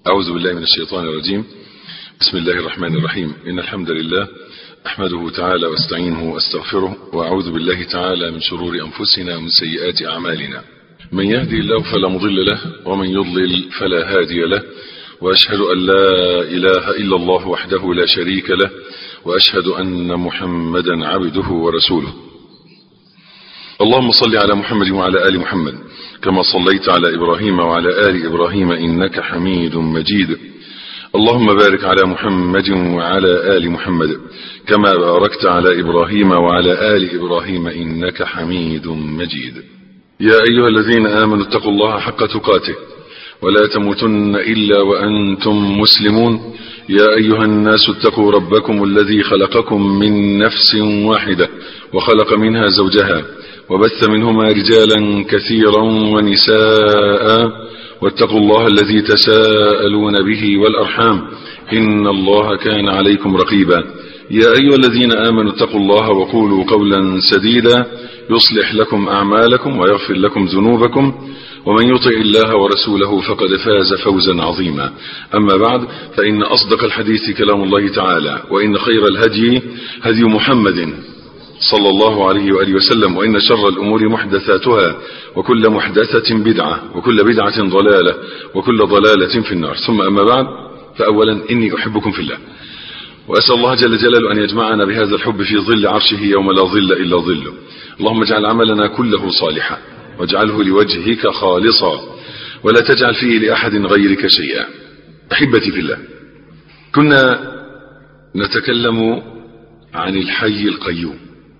أعوذ بالله من الشيطان الرجيم بسم الله الرحمن الرحيم إن الحمد لله أحمده تعالى واستعينه واستغفره وأعوذ بالله تعالى من شرور أنفسنا ومن سيئات أعمالنا من يهدي الله فلا مضل له ومن يضلل فلا هادي له وأشهد أن لا إله إلا الله وحده لا شريك له وأشهد أن محمدا عبده ورسوله اللهم صل على محمد وعلى آل محمد كما صليت على إبراهيم وعلى آل إبراهيم إنك حميد مجيد اللهم بارك على محمد وعلى آل محمد كما باركت على إبراهيم وعلى آل إبراهيم إنك حميد مجيد يا أيها الذين آمنوا اتقوا الله حق تقاته ولا تموتن إلا وأنتم مسلمون يا أيها الناس اتقوا ربكم الذي خلقكم من نفس واحدة وخلق منها زوجها وبث منهما رجالا كثيرا ونساء واتقوا الله الذي تساءلون به والأرحام إن الله كان عليكم رقيبا يا أيها الذين آمنوا اتقوا الله وقولوا قولا سديدا يصلح لكم أعمالكم ويغفر لكم ذنوبكم ومن يطع الله ورسوله فقد فاز فوزا عظيما أما بعد فإن أصدق الحديث كلام الله تعالى وإن خير الهدي هدي محمد صلى الله عليه وآله وسلم وإن شر الأمور محدثاتها وكل محدثة بدعة وكل بدعة ضلالة وكل ضلالة في النار ثم أما بعد فأولا إني أحبكم في الله وأسأل الله جل جلاله أن يجمعنا بهذا الحب في ظل عرشه يوم لا ظل إلا ظله اللهم اجعل عملنا كله صالحا واجعله لوجهك خالصا ولا تجعل فيه لأحد غيرك شيئا أحبتي في الله كنا نتكلم عن الحي القيوم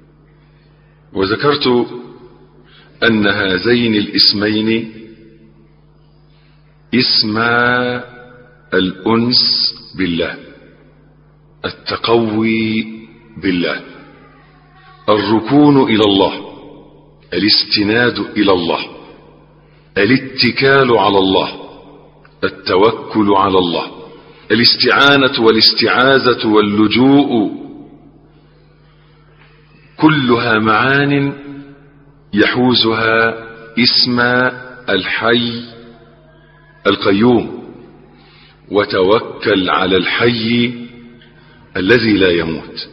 وذكرت أن هذين الاسمين اسما الأنس بالله التقوي بالله الركون إلى الله الاستناد إلى الله الاتكال على الله التوكل على الله الاستعانة والاستعاذة واللجوء كلها معان يحوزها اسم الحي القيوم وتوكل على الحي الذي لا يموت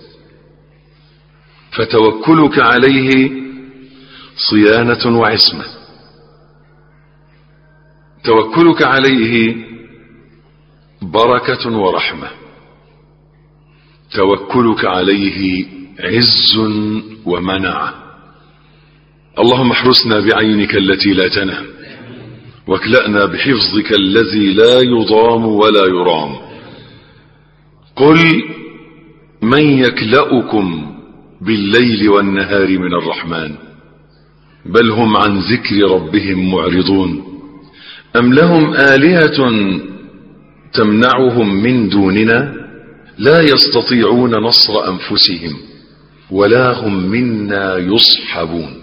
فتوكلك عليه صيانة وعصمة توكلك عليه بركة ورحمة توكلك عليه عز ومنعة اللهم احرسنا بعينك التي لا تنام واكلأنا بحفظك الذي لا يضام ولا يرام قل من يكلأكم بالليل والنهار من الرحمن بل هم عن ذكر ربهم معرضون أم لهم آلهة تمنعهم من دوننا لا يستطيعون نصر أنفسهم ولا هم منا يصحبون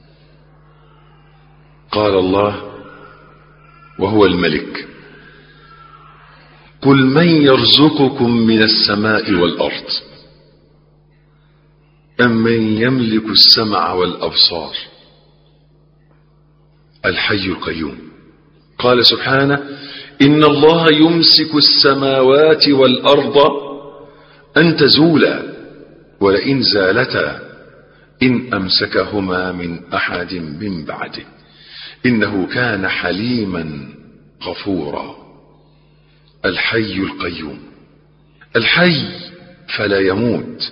قال الله وهو الملك قل من يرزقكم من السماء والأرض أم من يملك السمع والأبصار الحي القيوم قال سبحانه إن الله يمسك السماوات والأرض أن تزولا ولئن زالتا إن أمسكهما من أحد من بعده إنه كان حليما غفورا الحي القيوم الحي فلا يموت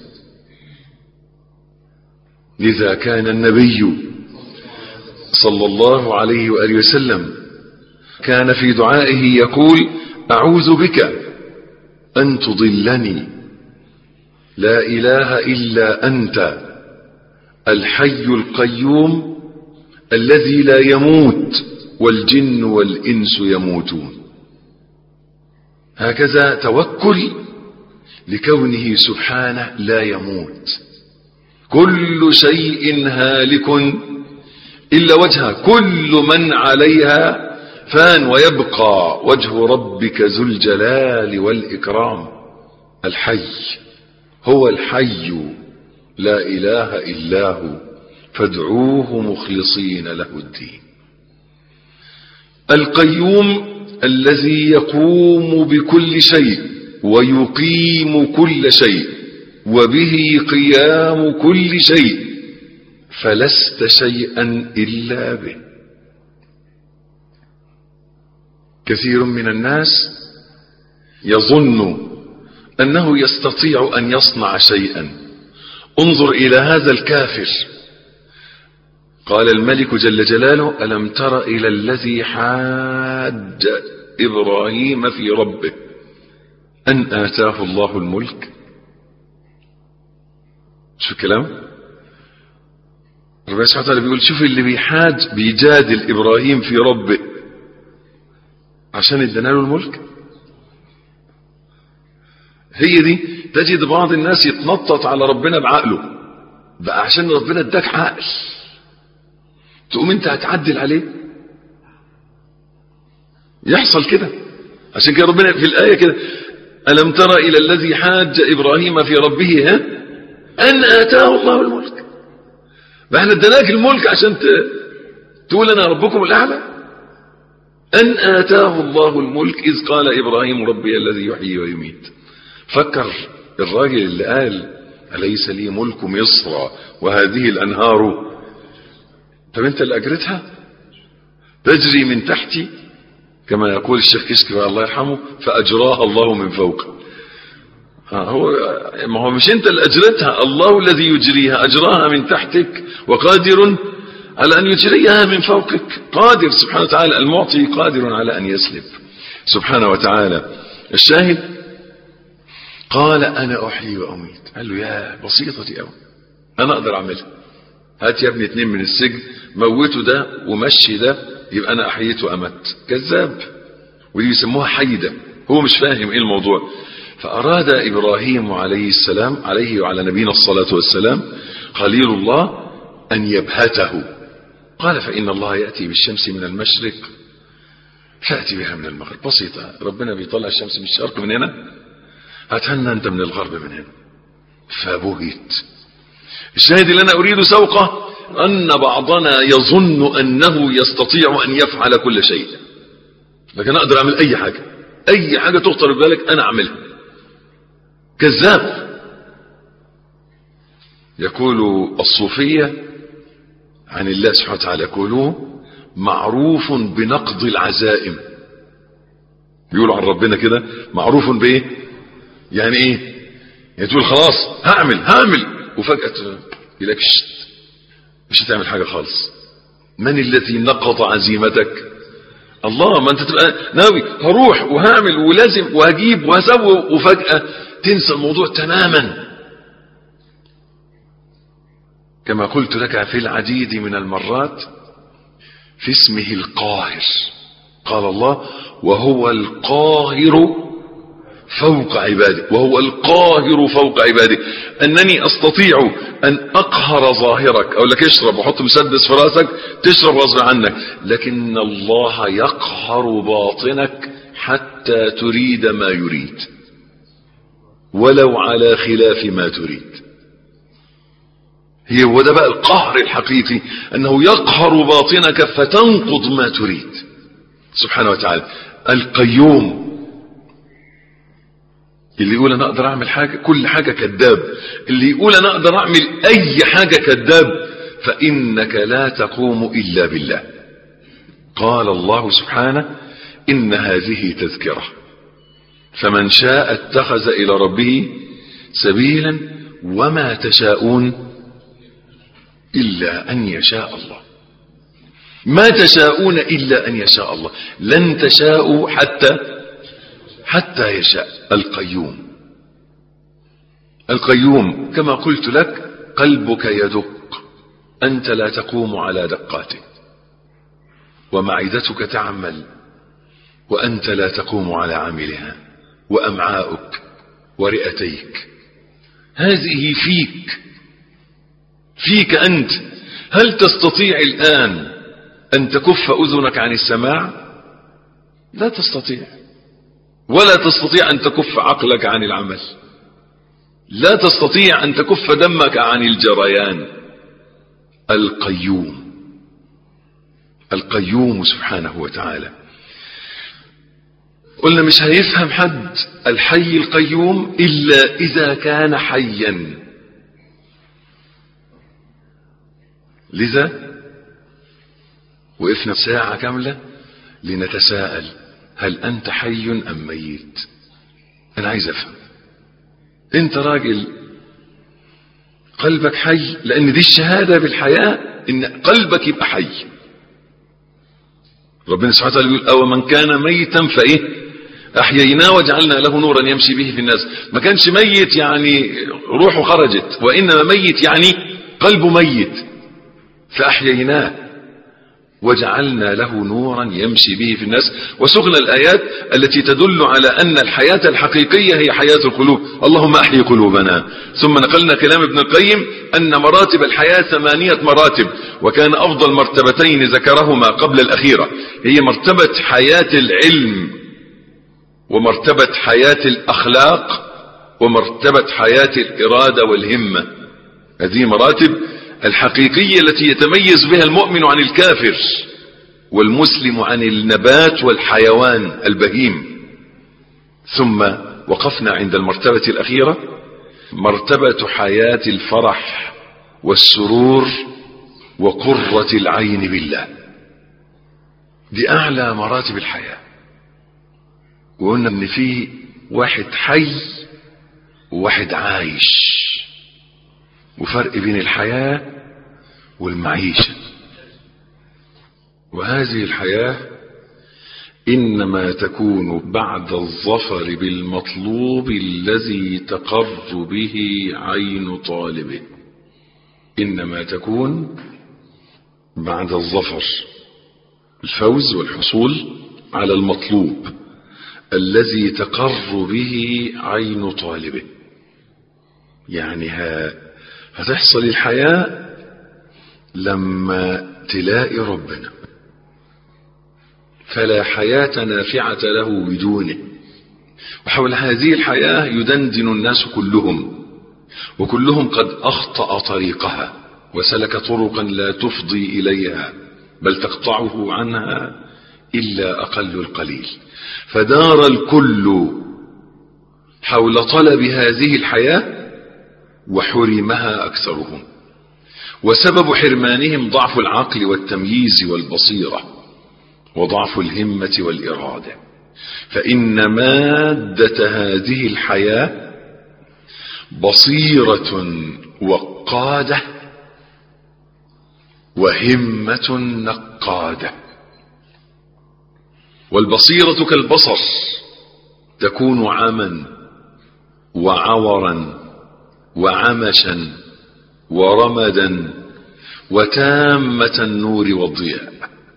لذا كان النبي صلى الله عليه وآله وسلم كان في دعائه يقول أعوذ بك أن تضلني لا إله إلا أنت الحي القيوم الذي لا يموت والجن والإنس يموتون هكذا توكل لكونه سبحانه لا يموت كل شيء هالك إلا وجهه كل من عليها فان ويبقى وجه ربك ذو الجلال والإكرام الحي هو الحي لا إله إلا هو فادعوه مخلصين له الدين القيوم الذي يقوم بكل شيء ويقيم كل شيء وبه قيام كل شيء فلست شيئا إلا به كثير من الناس يظن أنه يستطيع أن يصنع شيئا انظر إلى هذا الكافر قال الملك جل جلاله ألم تر إلى الذي حاج إبراهيم في ربه أن آتاه الله الملك شو الكلام ربنا سبحانه وتعالى بيقول شوف اللي بيحاج بيجادل إبراهيم في ربه عشان ادانا له الملك هي دي تجد بعض الناس يتنطط على ربنا بعقله بقى عشان ربنا اداك عقل تقوم انت هتعدل عليه يحصل كده عشان كده ربنا في الآية كده ألم تر إلى الذي حاج إبراهيم في ربه ها أن آتاه الله الملك ما احنا اديناك الملك عشان ت... تقول أنا ربكم الأعلى أن آتاه الله الملك إذ قال إبراهيم ربي الذي يحيي ويميت فكر الراجل اللي قال أليس لي ملك مصر وهذه الأنهار طب أنت اللي أجرتها تجري من تحتي كما يقول الشيخ كشكي الله يرحمه فأجراها الله من فوق هو ما هو مش انت اللي اجرتها الله الذي يجريها اجراها من تحتك وقادر على ان يجريها من فوقك قادر سبحانه وتعالى المعطي قادر على ان يسلب سبحانه وتعالى الشاهد قال انا احيي واميت قال له يا بسيطه دي قوي انا اقدر اعملها هات يا ابني اتنين من السجن موته ده ومشي ده يبقى انا احييت وامت كذاب ودي بيسموها حيده هو مش فاهم ايه الموضوع فأراد إبراهيم عليه السلام عليه وعلى نبينا الصلاة والسلام خليل الله أن يبهته قال فإن الله يأتي بالشمس من المشرق فأتي بها من المغرب بسيطة ربنا بيطلع الشمس من الشرق من هنا هتهنى أنت من الغرب من هنا فبهت الشاهد اللي أنا أريد سوقه أن بعضنا يظن أنه يستطيع أن يفعل كل شيء لكن أقدر أعمل أي حاجة أي حاجة تخطر ببالك أنا أعملها كذاب يقول الصوفية عن الله سبحانه وتعالى يقولوا معروف بنقض العزائم يقولوا عن ربنا كده معروف بايه يعني ايه يعني تقول خلاص هعمل هعمل وفجأة يلاقيك مش هتعمل حاجة خالص من الذي نقض عزيمتك الله ما انت تبقى ناوي هروح وهعمل ولازم وهجيب وهسوي وفجأة تنسى الموضوع تماما كما قلت لك في العديد من المرات في اسمه القاهر قال الله وهو القاهر فوق عباده وهو القاهر فوق عباده أنني أستطيع أن أقهر ظاهرك أو لك اشرب وحط مسدس في راسك تشرب غصب عنك لكن الله يقهر باطنك حتى تريد ما يريد ولو على خلاف ما تريد هي هو ده بقى القهر الحقيقي أنه يقهر باطنك فتنقض ما تريد سبحانه وتعالى القيوم اللي يقول انا اقدر اعمل حاجة كل حاجة كذاب اللي يقول انا اقدر اعمل اي حاجة كذاب فانك لا تقوم الا بالله قال الله سبحانه ان هذه تذكرة فمن شاء اتخذ الى ربه سبيلا وما تشاءون الا ان يشاء الله ما تشاءون الا ان يشاء الله لن تشاءوا حتى حتى يشاء القيوم القيوم كما قلت لك قلبك يدق أنت لا تقوم على دقاته ومعدتك تعمل وأنت لا تقوم على عملها وأمعاؤك ورئتيك هذه فيك فيك أنت هل تستطيع الآن أن تكف أذنك عن السماع لا تستطيع ولا تستطيع أن تكف عقلك عن العمل لا تستطيع أن تكف دمك عن الجريان القيوم القيوم سبحانه وتعالى قلنا مش هيفهم حد الحي القيوم إلا إذا كان حيا لذا وقفنا ساعة كاملة لنتساءل هل أنت حي أم ميت أنا عايز أفهم أنت راجل قلبك حي لأن دي الشهادة بالحياة إن قلبك يبقى حي ربنا سبحانه وتعالى يقول أو من كان ميتا فإيه أحييناه وجعلنا له نورا يمشي به في الناس ما كانش ميت يعني روحه خرجت وإنما ميت يعني قلبه ميت فأحييناه وجعلنا له نورا يمشي به في الناس وسقنا الآيات التي تدل على أن الحياة الحقيقية هي حياة القلوب اللهم أحيي قلوبنا ثم نقلنا كلام ابن القيم أن مراتب الحياة ثمانية مراتب وكان أفضل مرتبتين ذكرهما قبل الأخيرة هي مرتبة حياة العلم ومرتبة حياة الأخلاق ومرتبة حياة الإرادة والهمة هذه مراتب الحقيقية التي يتميز بها المؤمن عن الكافر والمسلم عن النبات والحيوان البهيم ثم وقفنا عند المرتبة الأخيرة مرتبة حياة الفرح والسرور وقرة العين بالله دي أعلى مراتب الحياة وقلنا ان في واحد حي وواحد عايش وفرق بين الحياة والمعيشة وهذه الحياة إنما تكون بعد الظفر بالمطلوب الذي تقر به عين طالبه إنما تكون بعد الظفر الفوز والحصول على المطلوب الذي تقر به عين طالبه يعني ها هتحصل الحياة لما تلاقي ربنا فلا حياة نافعة له بدونه وحول هذه الحياة يدندن الناس كلهم وكلهم قد أخطأ طريقها وسلك طرقا لا تفضي إليها بل تقطعه عنها إلا أقل القليل فدار الكل حول طلب هذه الحياة وحرمها أكثرهم وسبب حرمانهم ضعف العقل والتمييز والبصيرة وضعف الهمة والإرادة فإن مادة هذه الحياة بصيرة وقادة وهمة نقادة والبصيرة كالبصر تكون عما وعورا وعمشا ورمدا وتامة النور والضياء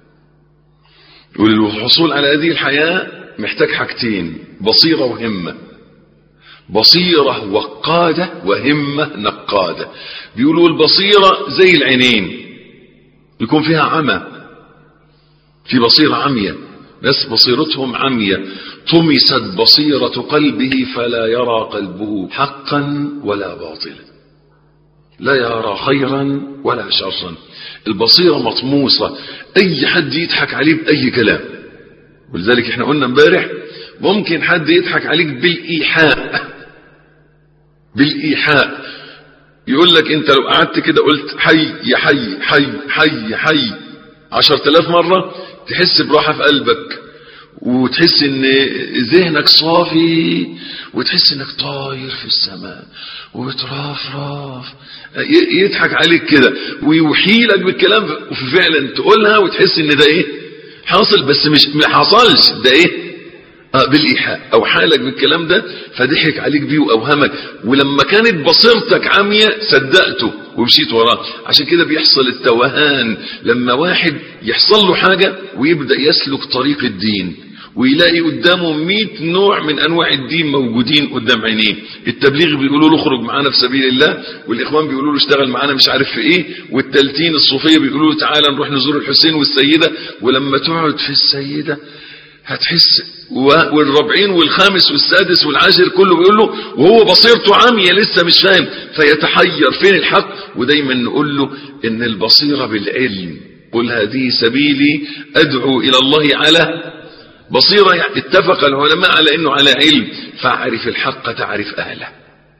والحصول على هذه الحياة محتاج حاجتين بصيرة وهمة بصيرة وقادة وهمة نقادة بيقولوا البصيرة زي العينين يكون فيها عمى في بصيرة عمية ناس بصيرتهم عمية طمست بصيرة قلبه فلا يرى قلبه حقا ولا باطلا لا يرى خيرا ولا شرا البصيرة مطموسة اي حد يضحك عليه باي كلام ولذلك احنا قلنا امبارح ممكن حد يضحك عليك بالايحاء بالايحاء يقول لك انت لو قعدت كده قلت حي يا حي حي حي حي عشر تلاف مرة تحس براحة في قلبك وتحس ان ذهنك صافي وتحس انك طاير في السماء وبترفرف يضحك عليك كده ويوحي لك بالكلام وفعلا تقولها وتحس ان ده ايه حاصل بس مش ما حصلش ده ايه آه بالايحاء او حالك بالكلام ده فضحك عليك بيه واوهمك ولما كانت بصيرتك عاميه صدقته ومشيت وراه عشان كده بيحصل التوهان لما واحد يحصل له حاجه ويبدا يسلك طريق الدين ويلاقي قدامه 100 نوع من انواع الدين موجودين قدام عينيه التبليغ بيقولوا له اخرج معانا في سبيل الله والاخوان بيقولوا له اشتغل معانا مش عارف في ايه والتالتين الصوفيه بيقولوا له تعالى نروح نزور الحسين والسيده ولما تقعد في السيده هتحس والربعين والخامس والسادس والعاشر كله بيقول له وهو بصيرته عامية لسه مش فاهم فيتحير فين الحق ودايما نقول له ان البصيرة بالعلم قل هذه سبيلي ادعو الى الله على بصيرة يعني اتفق العلماء على انه على علم فاعرف الحق تعرف اهله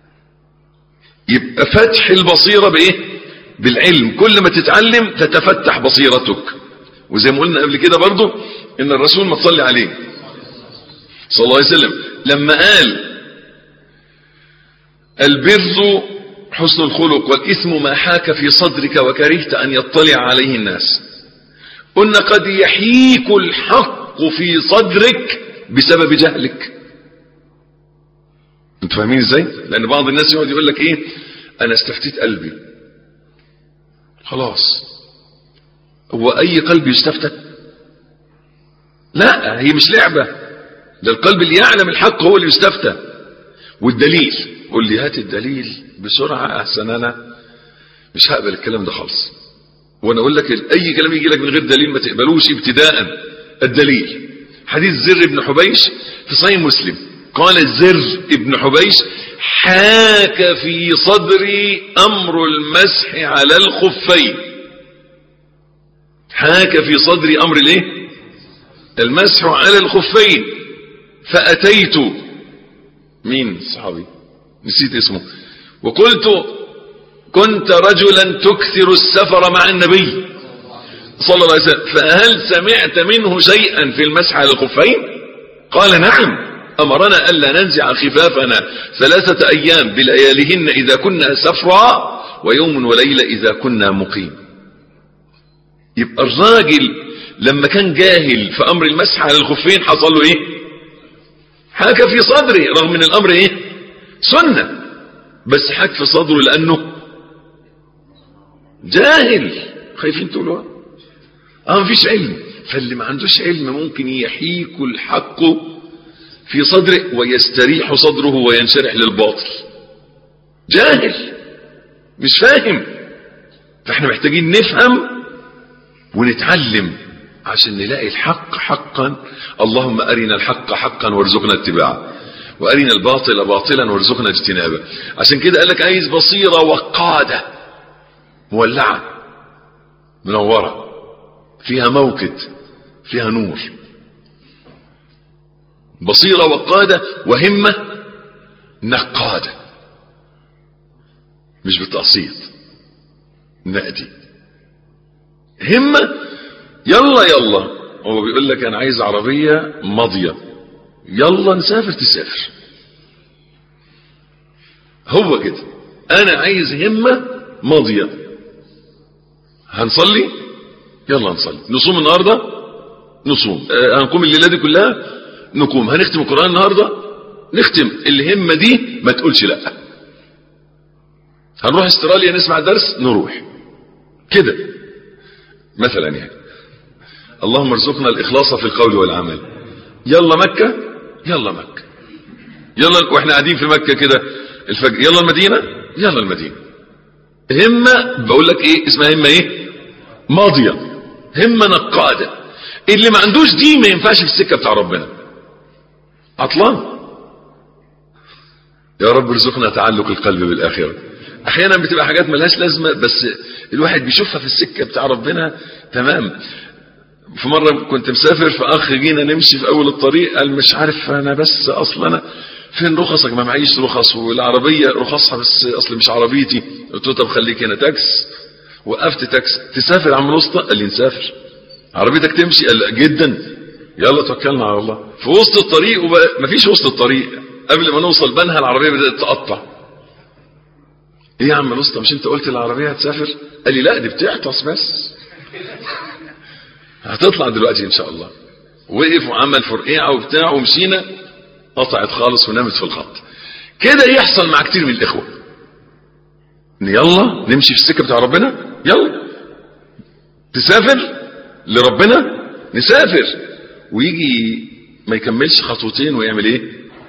يبقى فتح البصيرة بايه بالعلم كل ما تتعلم تتفتح بصيرتك وزي ما قلنا قبل كده برضو ان الرسول ما تصلي عليه صلى الله عليه وسلم لما قال البر حسن الخلق والإثم ما حاك في صدرك وكرهت أن يطلع عليه الناس قلنا قد يحيك الحق في صدرك بسبب جهلك انتوا فاهمين ازاي لان بعض الناس يقعد يقول لك ايه انا استفتيت قلبي خلاص هو اي قلب يستفتى لا هي مش لعبة ده القلب اللي يعلم الحق هو اللي يستفتى والدليل قول لي هات الدليل بسرعة احسن انا مش هقبل الكلام ده خالص وانا اقول لك اي كلام يجي لك من غير دليل ما تقبلوش ابتداء الدليل حديث زر بن حبيش في صحيح مسلم قال زر ابن حبيش حاك في صدري امر المسح على الخفين حاك في صدري امر الايه المسح على الخفين فاتيت مين صحابي نسيت اسمه وقلت كنت رجلا تكثر السفر مع النبي صلى الله عليه وسلم فهل سمعت منه شيئا في المسح على الخفين قال نعم أمرنا ألا ننزع خفافنا ثلاثة أيام بلياليهن إذا كنا سفرا ويوم وليلة إذا كنا مقيم يبقى الراجل لما كان جاهل في أمر المسح على الخفين حصل له إيه حاك في صدره رغم من الأمر إيه سنة بس حاك في صدره لأنه جاهل خايفين تقولوا اه مفيش علم فاللي ما عندوش علم ممكن يحيك الحق في صدره ويستريح صدره وينشرح للباطل جاهل مش فاهم فاحنا محتاجين نفهم ونتعلم عشان نلاقي الحق حقا اللهم أرنا الحق حقا وارزقنا اتباعه وأرنا الباطل باطلا وارزقنا اجتنابه عشان كده قال لك عايز بصيرة وقادة مولعة منورة فيها موكد فيها نور بصيرة وقادة وهمة نقادة مش بالتقسيط نأتي همة يلا يلا هو بيقول لك انا عايز عربية ماضية يلا نسافر تسافر هو كده انا عايز همة ماضية هنصلي يلا نصلي نصوم النهاردة نصوم آه هنقوم الليلة دي كلها نقوم هنختم القرآن النهاردة نختم الهمة دي ما تقولش لا هنروح استراليا نسمع درس نروح كده مثلا يعني اللهم ارزقنا الإخلاص في القول والعمل يلا مكة يلا مكة يلا واحنا قاعدين في مكة كده الفجر يلا المدينة يلا المدينة همة بقول لك ايه اسمها همة ايه ماضية همة نقادة اللي ما عندوش دي ما ينفعش في السكة بتاع ربنا عطلان يا رب ارزقنا تعلق القلب بالآخرة احيانا بتبقى حاجات ملهاش لازمة بس الواحد بيشوفها في السكة بتاع ربنا تمام في مرة كنت مسافر فأخ جينا نمشي في أول الطريق قال مش عارف أنا بس أصلا أنا فين رخصك ما معيش رخص والعربية رخصها بس أصل مش عربيتي قلت له طب خليك هنا تاكس وقفت تاكس تسافر عم الوسطى قال لي نسافر عربيتك تمشي قال جدا يلا توكلنا على الله في وسط الطريق وما فيش وسط الطريق قبل ما نوصل بنها العربية بدأت تقطع ايه يا عم الوسطى مش انت قلت العربية هتسافر قال لي لا دي بتعطس بس هتطلع دلوقتي ان شاء الله وقف وعمل فرقيعه وبتاع ومشينا قطعت خالص ونامت في الخط كده يحصل مع كتير من الاخوه يلا نمشي في السكه بتاع ربنا يلا تسافر لربنا نسافر ويجي ما يكملش خطوتين ويعمل ايه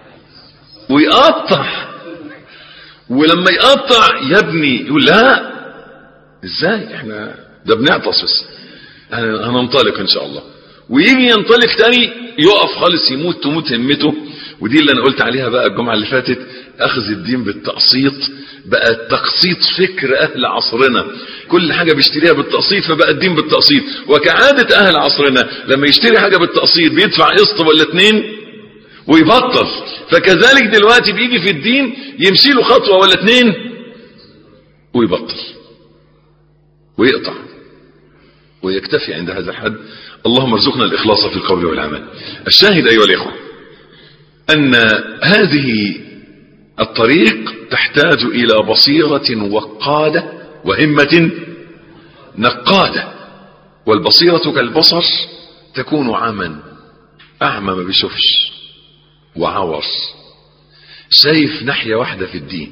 ويقطع ولما يقطع يا ابني يقول لا ازاي احنا ده بنعطس بس هننطلق ان شاء الله ويجي ينطلق تاني يقف خالص يموت تموت همته ودي اللي انا قلت عليها بقى الجمعه اللي فاتت اخذ الدين بالتقسيط بقى تقسيط فكر اهل عصرنا كل حاجة بيشتريها بالتقسيط فبقى الدين بالتقسيط وكعادة اهل عصرنا لما يشتري حاجة بالتقسيط بيدفع قسط ولا اتنين ويبطل فكذلك دلوقتي بيجي في الدين يمشي له خطوة ولا اتنين ويبطل ويقطع ويكتفي عند هذا الحد اللهم ارزقنا الإخلاص في القول والعمل الشاهد أيها الإخوة أن هذه الطريق تحتاج إلى بصيرة وقادة وهمة نقادة والبصيرة كالبصر تكون عاما أعمى ما بيشوفش وعور شايف ناحية واحدة في الدين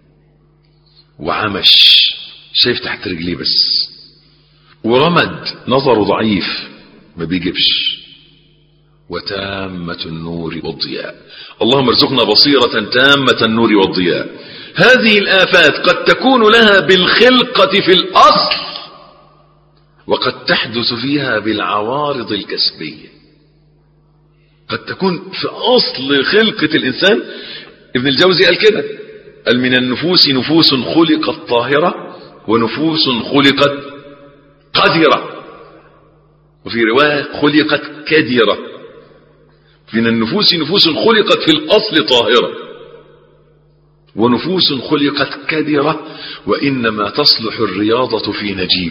وعمش شايف تحت رجليه بس ورمد نظره ضعيف ما بيجيبش وتامة النور والضياء اللهم ارزقنا بصيرة تامة النور والضياء هذه الآفات قد تكون لها بالخلقة في الأصل وقد تحدث فيها بالعوارض الكسبية قد تكون في أصل خلقة الإنسان ابن الجوزي قال كده قال من النفوس نفوس خلقت طاهرة ونفوس خلقت قدرة وفي رواية خلقت كدرة من النفوس نفوس خلقت في الأصل طاهرة ونفوس خلقت كدرة وإنما تصلح الرياضة في نجيب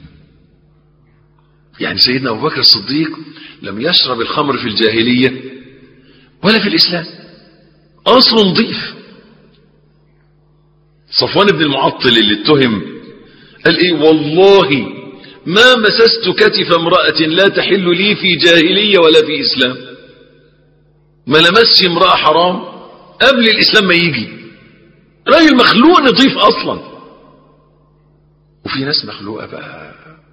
يعني سيدنا أبو بكر الصديق لم يشرب الخمر في الجاهلية ولا في الإسلام أصل نظيف صفوان بن المعطل اللي اتهم قال ايه والله ما مسست كتف امرأة لا تحل لي في جاهلية ولا في إسلام ما لمسش امرأة حرام قبل الإسلام ما يجي راجل مخلوق نظيف أصلا وفي ناس مخلوقة بقى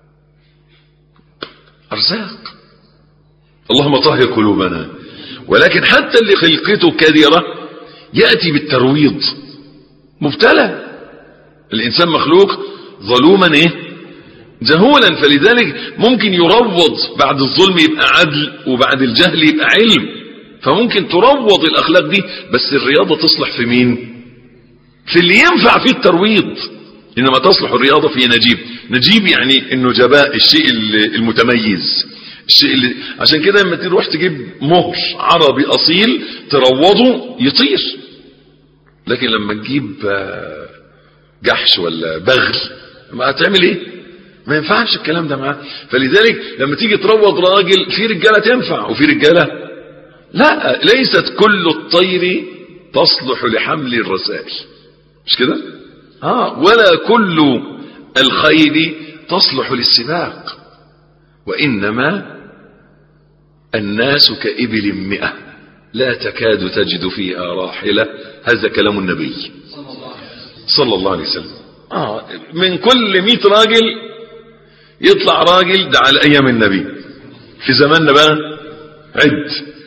أرزاق اللهم طهر قلوبنا ولكن حتى اللي خلقته كدرة يأتي بالترويض مبتلى الإنسان مخلوق ظلوما إيه جهولا فلذلك ممكن يروض بعد الظلم يبقى عدل وبعد الجهل يبقى علم فممكن تروض الأخلاق دي بس الرياضة تصلح في مين في اللي ينفع فيه الترويض إنما تصلح الرياضة في نجيب نجيب يعني النجباء الشيء المتميز الشيء اللي عشان كده لما تروح تجيب مهر عربي أصيل تروضه يطير لكن لما تجيب جحش ولا بغل ما هتعمل ايه ما ينفعش الكلام ده معاه فلذلك لما تيجي تروض راجل في رجاله تنفع وفي رجاله لا ليست كل الطير تصلح لحمل الرسائل مش كده اه ولا كل الخيل تصلح للسباق وانما الناس كإبل مئة لا تكاد تجد فيها راحلة هذا كلام النبي صلى الله عليه وسلم آه من كل مئة راجل يطلع راجل ده على أيام النبي في زماننا بقى عد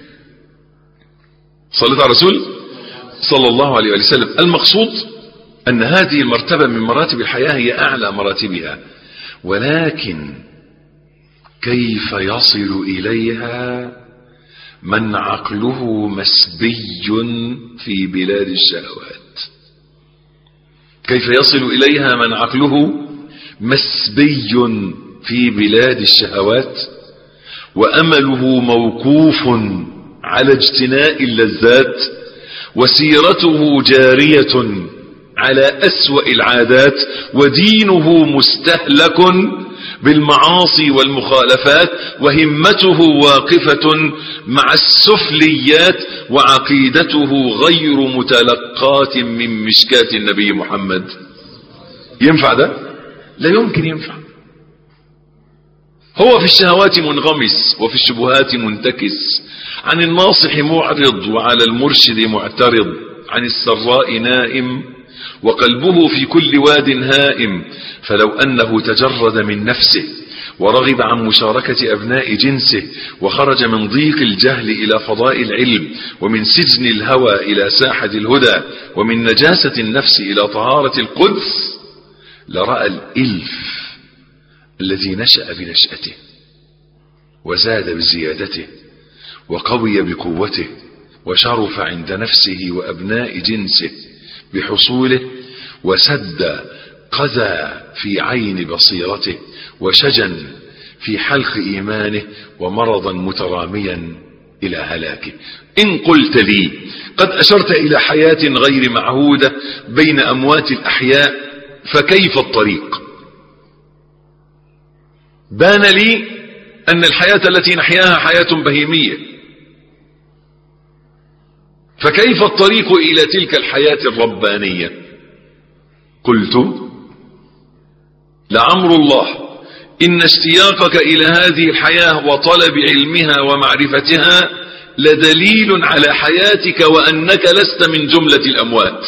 صليت على الرسول صلى الله عليه وسلم المقصود أن هذه المرتبة من مراتب الحياة هي أعلى مراتبها ولكن كيف يصل إليها من عقله مسبي في بلاد الشهوات كيف يصل إليها من عقله مسبي في بلاد الشهوات وأمله موقوف على اجتناء اللذات وسيرته جارية على أسوأ العادات ودينه مستهلك بالمعاصي والمخالفات وهمته واقفة مع السفليات وعقيدته غير متلقاة من مشكاة النبي محمد ينفع ده لا يمكن ينفع هو في الشهوات منغمس وفي الشبهات منتكس عن الناصح معرض وعلى المرشد معترض عن السراء نائم وقلبه في كل واد هائم فلو أنه تجرد من نفسه ورغب عن مشاركة أبناء جنسه وخرج من ضيق الجهل إلى فضاء العلم ومن سجن الهوى إلى ساحة الهدى ومن نجاسة النفس إلى طهارة القدس لرأى الإلف الذي نشأ بنشأته وزاد بزيادته وقوي بقوته وشرف عند نفسه وأبناء جنسه بحصوله وسد قذى في عين بصيرته وشجن في حلق إيمانه ومرضا متراميا إلى هلاكه إن قلت لي قد أشرت إلى حياة غير معهودة بين أموات الأحياء فكيف الطريق بان لي أن الحياة التي نحياها حياة بهيمية فكيف الطريق إلى تلك الحياة الربانية قلت لعمر الله إن اشتياقك إلى هذه الحياة وطلب علمها ومعرفتها لدليل على حياتك وأنك لست من جملة الأموات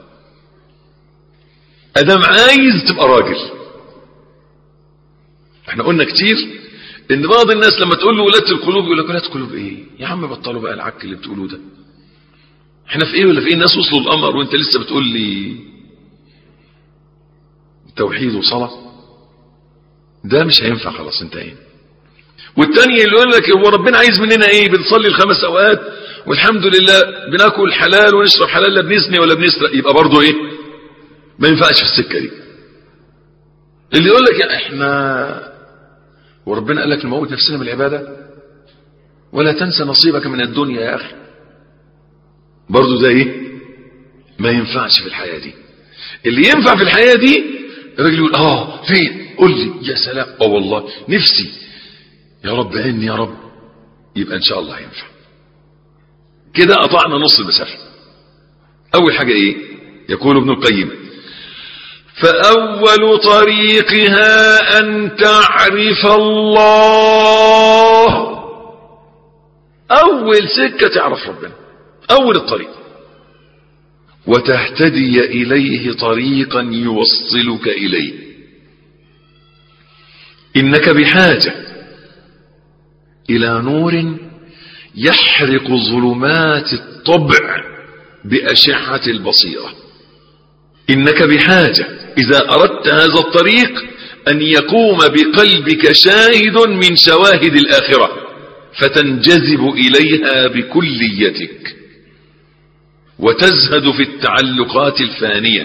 أدم عايز تبقى راجل احنا قلنا كتير ان بعض الناس لما تقول له ولاة القلوب يقول لك ولاة قلوب ايه يا عم بطلوا بقى العك اللي بتقولوه ده احنا في ايه ولا في ايه الناس وصلوا القمر وانت لسه بتقول لي توحيد وصلاة ده مش هينفع خلاص انتهينا والتاني اللي يقول لك هو ربنا عايز مننا ايه بنصلي الخمس اوقات والحمد لله بناكل حلال ونشرب حلال لا بنزني ولا بنسرق يبقى برضه ايه ما ينفعش في السكه دي اللي يقول لك احنا وربنا قال لك نموت نفسنا بالعباده ولا تنسى نصيبك من الدنيا يا اخي برضه ده ايه ما ينفعش في الحياه دي اللي ينفع في الحياه دي الراجل يقول اه فين قول لي يا سلام اه والله نفسي يا رب عيني يا رب يبقى ان شاء الله ينفع كده قطعنا نص المسافه اول حاجه ايه يقول ابن القيم فاول طريقها ان تعرف الله اول سكه تعرف ربنا اول الطريق وتهتدي اليه طريقا يوصلك اليه انك بحاجه الى نور يحرق ظلمات الطبع باشعه البصيره انك بحاجه اذا اردت هذا الطريق ان يقوم بقلبك شاهد من شواهد الاخره فتنجذب اليها بكليتك وتزهد في التعلقات الفانيه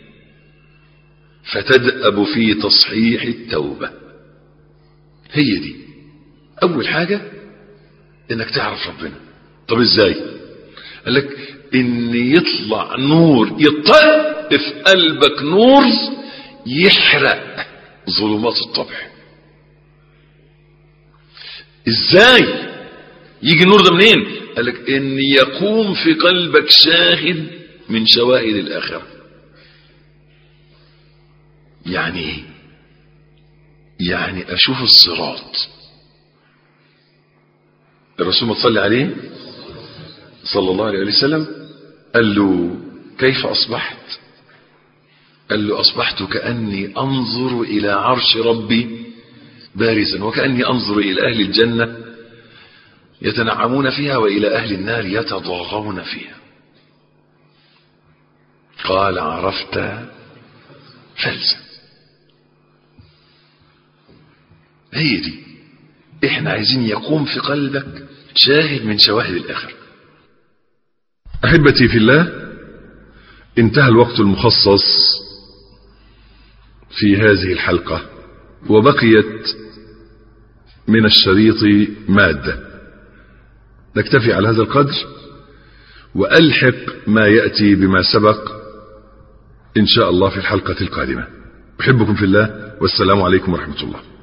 فتدأب في تصحيح التوبه هي دي اول حاجة انك تعرف ربنا طب ازاي قال لك ان يطلع نور يطق في قلبك نور يحرق ظلمات الطبع ازاي يجي النور ده منين قال لك ان يقوم في قلبك شاهد من شواهد الاخره يعني ايه يعني اشوف الصراط الرسول ما تصلي عليه صلى الله عليه وسلم قال له كيف أصبحت قال له أصبحت كأني أنظر إلى عرش ربي بارزا وكأني أنظر إلى أهل الجنة يتنعمون فيها وإلى أهل النار يتضاغون فيها قال عرفت فلسا هي دي احنا عايزين يقوم في قلبك شاهد من شواهد الاخره احبتي في الله انتهى الوقت المخصص في هذه الحلقه وبقيت من الشريط ماده نكتفي على هذا القدر والحق ما ياتي بما سبق ان شاء الله في الحلقه القادمه احبكم في الله والسلام عليكم ورحمه الله